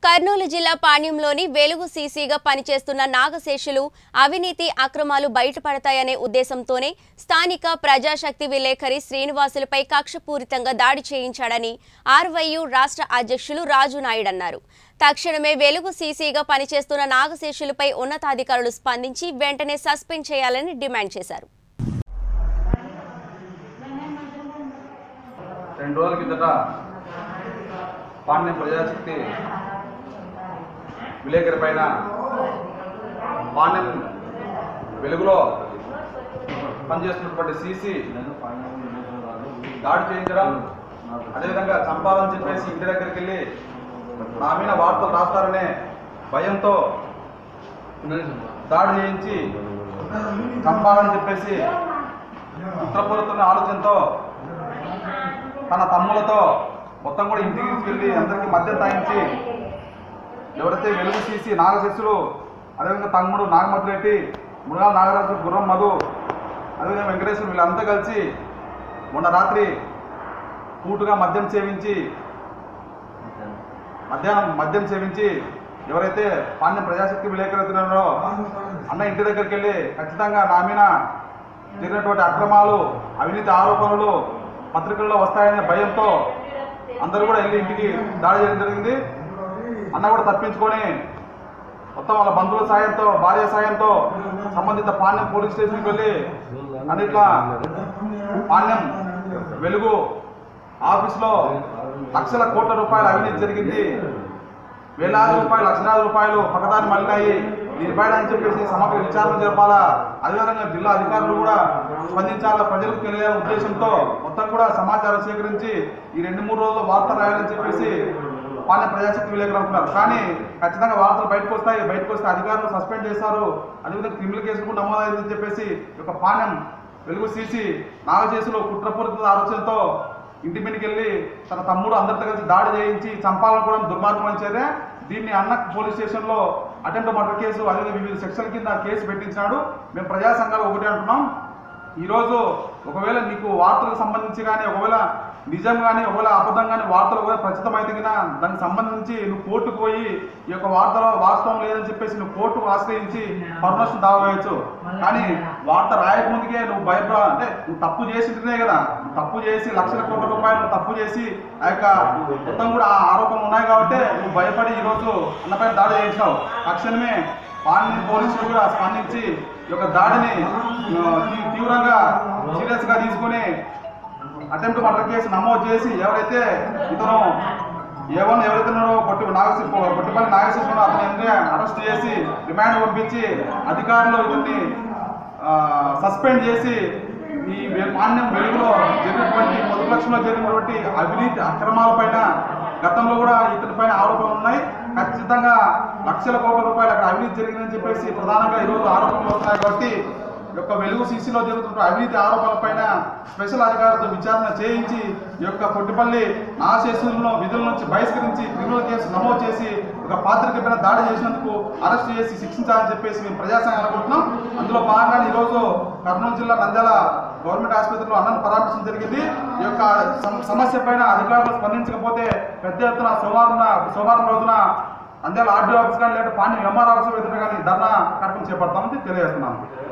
కర్నూలు జిల్లా పాణ్యంలోని వెలుగు సీసీగా పనిచేస్తున్న నాగశేషులు అవినీతి అక్రమాలు బయటపడతాయనే ఉద్దేశంతోనే స్థానిక ప్రజాశక్తి విలేకరి శ్రీనివాసులపై కక్షపూరితంగా దాడి చేయించాడని ఆర్వైయు రాష్ట్ర అధ్యక్షులు రాజు నాయుడు అన్నారు తక్షణమే వెలుగు సీసీగా పనిచేస్తున్న నాగశేషులపై ఉన్నతాధికారులు స్పందించి వెంటనే సస్పెండ్ చేయాలని డిమాండ్ చేశారు రెండు రోజుల కిందట పాండ్యం ప్రజాశక్తి విలేకరి పైన పాండ్యం వెలుగులో పనిచేస్తున్నటువంటి సీసీ దాడి చేయించడం అదేవిధంగా చంపాలని చెప్పేసి ఇంటి దగ్గరికి వెళ్ళి నా మీద వార్తలు రాస్తారనే భయంతో దాడి చేయించి చంపాలని చెప్పేసి కుట్రపూరుతున్న ఆలోచనతో తన తమ్ములతో మొత్తం కూడా ఇంటికి తీసుకెళ్ళి అందరికీ మద్యం తాగించి ఎవరైతే వెలుగు తీసి నాగశిస్సులు అదేవిధంగా తమ్ముడు నాగమతిరెడ్డి మునగాల నాగరాజు గుర్రం మధు అదేవిధంగా వెంకటేశ్వరు వీళ్ళంతా కలిసి మొన్న రాత్రి పూటుగా మద్యం సేవించి మధ్యాహ్నం మద్యం సేవించి ఎవరైతే పాండ్యం ప్రజాశక్తి విలేకరుతున్నారో అన్న ఇంటి దగ్గరికి వెళ్ళి ఖచ్చితంగా నా మీద జరిగినటువంటి అక్రమాలు అవినీతి ఆరోపణలు పత్రికల్లో వస్తాయనే భయంతో అందరూ కూడా వెళ్ళి ఇంటికి దాడి చేయడం జరిగింది అన్న కూడా తప్పించుకొని మొత్తం వాళ్ళ బంధువుల సాయంతో భార్య సాయంతో సంబంధిత పాణ్యం పోలీస్ స్టేషన్కి వెళ్ళి అన్నిట్లా పాణ్యం వెలుగు ఆఫీస్లో లక్షల కోట్ల రూపాయల అవినీతి జరిగింది వేలాది రూపాయలు లక్షలాది రూపాయలు పక్కదారి మళ్ళీ దీనిపైన అని చెప్పేసి సమగ్ర విచారణ జరపాలా అదేవిధంగా జిల్లా అధికారులు కూడా స్పందించాలా ప్రజలకు తెలియాలనే ఉద్దేశంతో మొత్తం కూడా సమాచారం సేకరించి ఈ రెండు మూడు రోజుల్లో వార్త రాయాలని చెప్పేసి పాలన ప్రజాశక్తి విలేకరు అనుకున్నారు కానీ ఖచ్చితంగా వార్తలు బయటకు వస్తాయి బయటకు వస్తే అధికారులు సస్పెండ్ చేశారు అదేవిధంగా క్రిమినల్ కేసులు కూడా నమోదైందని చెప్పేసి ఈ యొక్క పాణ్యం వెలుగు సీసి నాగచేసులు కుట్రపూరిత ఆలోచనతో ఇంటి మీదకి వెళ్ళి తన తమ్ముడు అందరితో కలిసి దాడి చేయించి చంపాలని కూడా దుర్మార్గమైన చర్య దీన్ని అన్న పోలీస్ స్టేషన్లో అటెంప్ట్ మర్డర్ కేసు అదే వివిధ సెక్షన్ కింద కేసు పెట్టించినాడు మేము ప్రజా సంఘాలు ఒకటే అంటున్నాం ఈరోజు ఒకవేళ నీకు వార్తలకు సంబంధించి కానీ ఒకవేళ నిజం కానీ ఒకవేళ అబద్ధం కానీ వార్తలు ఒకవేళ ప్రచితమైతే కన్నా దానికి సంబంధించి నువ్వు కోర్టుకు పోయి ఈ యొక్క వార్తలో వాస్తవం లేదని చెప్పేసి నువ్వు కోర్టుకు ఆశ్రయించి పర్మిషన్ దావా వేయచ్చు కానీ వార్త రాయకముందుకే నువ్వు భయపడ అంటే నువ్వు తప్పు చేసిందే కదా నువ్వు తప్పు చేసి లక్షల కోట్ల రూపాయలు తప్పు చేసి ఆ యొక్క మొత్తం కూడా ఆ ఆరోపణలు ఉన్నాయి కాబట్టి నువ్వు భయపడి ఈరోజు అన్నపైన దాడి చేయించినావు తక్షణమే పాండ్య పోలీసులు కూడా స్పందించి ఈ యొక్క దాడిని ఆ, తీ- తీవ్రంగా సీరియస్ గా తీసుకుని అటెంప్ట్ మర్డర్ కేసు నమోదు చేసి ఎవరైతే ఇతను ఏమన్నా ఎవరైతే ఉన్నారో కొట్టి నాగసి కొట్టిపల్లి నాగేశ్వరరావు అతను ఏంటంటే అరెస్ట్ చేసి రిమాండ్ పంపించి అధికారులు ఇతన్ని సస్పెండ్ చేసి ఈ వె- మాన్యం వెలుగులో జరిగినటువంటి పొదుపు లక్ష్యంలో జరిగినటువంటి అవినీతి అక్రమాలపైన గతంలో కూడా ఇతని పైన ఆరోపణలు ఉన్నాయి ఖచ్చితంగా లక్షల కోట్ల రూపాయలు అక్కడ అవినీతి జరిగిందని చెప్పేసి ప్రధానంగా ఈరోజు ఆరోపణలు వస్తున్నాయి కాబట్టి ఈ యొక్క వెలుగు సీసీలో జరుగుతున్న అవినీతి ఆరోపణలపైన స్పెషల్ అధికారులతో విచారణ చేయించి ఈ యొక్క కొట్టిపల్లి ఆశేషులను విధుల నుంచి బహిష్కరించి క్రిమినల్ కేసు నమోదు చేసి ఒక పాత్రిక పైన దాడి చేసినందుకు అరెస్ట్ చేసి శిక్షించాలని చెప్పేసి మేము ప్రజాసంఘం అనుకుంటున్నాం అందులో భాగంగా ఈరోజు కర్నూలు జిల్లా నంద్యాల గవర్నమెంట్ ఆసుపత్రిలో అన్నను పరామర్శించడం జరిగింది ఈ యొక్క సమ- సమస్య పైన అధికారులు స్పందించకపోతే పెద్ద ఎత్తున సోమవారం సోమవారం రోజున నంద్యాల ఆర్డీ ఆఫీస్ కానీ లేదా పాండ్యం ఎంఆర్ ఆఫీస్ ఎదురు కానీ ధర్నా కార్యక్రమం చేపడతామని తెలియజేస్తున్నాను